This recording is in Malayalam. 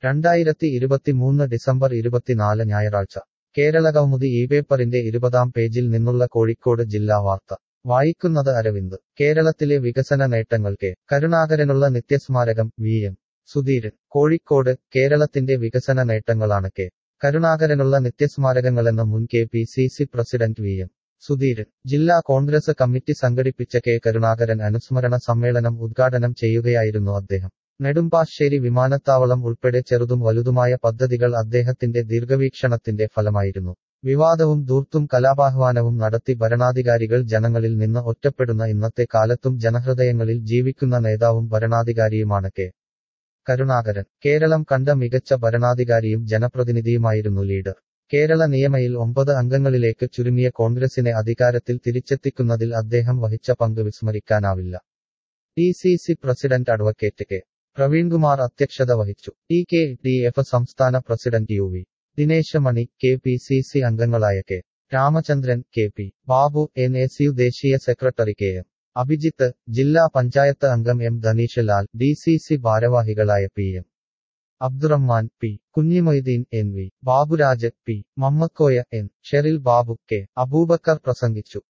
രണ്ടായിരത്തി ഇരുപത്തിമൂന്ന് ഡിസംബർ ഇരുപത്തിനാല് ഞായറാഴ്ച കേരള കൗമുദി ഈ പേപ്പറിന്റെ ഇരുപതാം പേജിൽ നിന്നുള്ള കോഴിക്കോട് ജില്ലാ വാർത്ത വായിക്കുന്നത് അരവിന്ദ് കേരളത്തിലെ വികസന നേട്ടങ്ങൾ കെ കരുണാകരനുള്ള നിത്യസ്മാരകം വി എം സുധീരൻ കോഴിക്കോട് കേരളത്തിന്റെ വികസന നേട്ടങ്ങളാണ് കെ കരുണാകരനുള്ള നിത്യസ്മാരകങ്ങളെന്ന മുൻ K P C C president V M Sudheeran ജില്ലാ കോൺഗ്രസ് കമ്മിറ്റി സംഘടിപ്പിച്ച കെ കരുണാകരൻ അനുസ്മരണ സമ്മേളനം ഉദ്ഘാടനം ചെയ്യുകയായിരുന്നു അദ്ദേഹം നെടുമ്പാശ്ശേരി വിമാനത്താവളം ഉൾപ്പെടെ ചെറുതും വലുതുമായ പദ്ധതികൾ അദ്ദേഹത്തിന്റെ ദീർഘവീക്ഷണത്തിന്റെ ഫലമായിരുന്നു വിവാദവും ധൂർത്തും കലാപാഹ്വാനവും നടത്തി ഭരണാധികാരികൾ ജനങ്ങളിൽ നിന്ന് ഒറ്റപ്പെടുന്ന ഇന്നത്തെ കാലത്തും ജനഹൃദയങ്ങളിൽ ജീവിക്കുന്ന നേതാവും ഭരണാധികാരിയുമാണ് കെ കരുണാകരൻ കേരളം കണ്ട മികച്ച ഭരണാധികാരിയും ജനപ്രതിനിധിയുമായിരുന്നു ലീഡർ കേരള നിയമയിൽ ഒമ്പത് അംഗങ്ങളിലേക്ക് ചുരുങ്ങിയ കോൺഗ്രസിനെ അധികാരത്തിൽ തിരിച്ചെത്തിക്കുന്നതിൽ അദ്ദേഹം വഹിച്ച പങ്ക് വിസ്മരിക്കാനാവില്ല D C C president advocate K Praveenkumar അധ്യക്ഷത വഹിച്ചു ടി കെ ഡി എഫ് സംസ്ഥാന president U V Dinesh Mani K P C C അംഗങ്ങളായ K Ramachandran K P Babu N S U ദേശീയ സെക്രട്ടറി കെ എം അഭിജിത്ത് ജില്ലാ പഞ്ചായത്ത് അംഗം M Dhaneesh Lal D C C ഭാരവാഹികളായ P M Abdurahman P Kunhimoideen N V Baburaj P Mammakoya N Sheril Babu K Aboobacker പ്രസംഗിച്ചു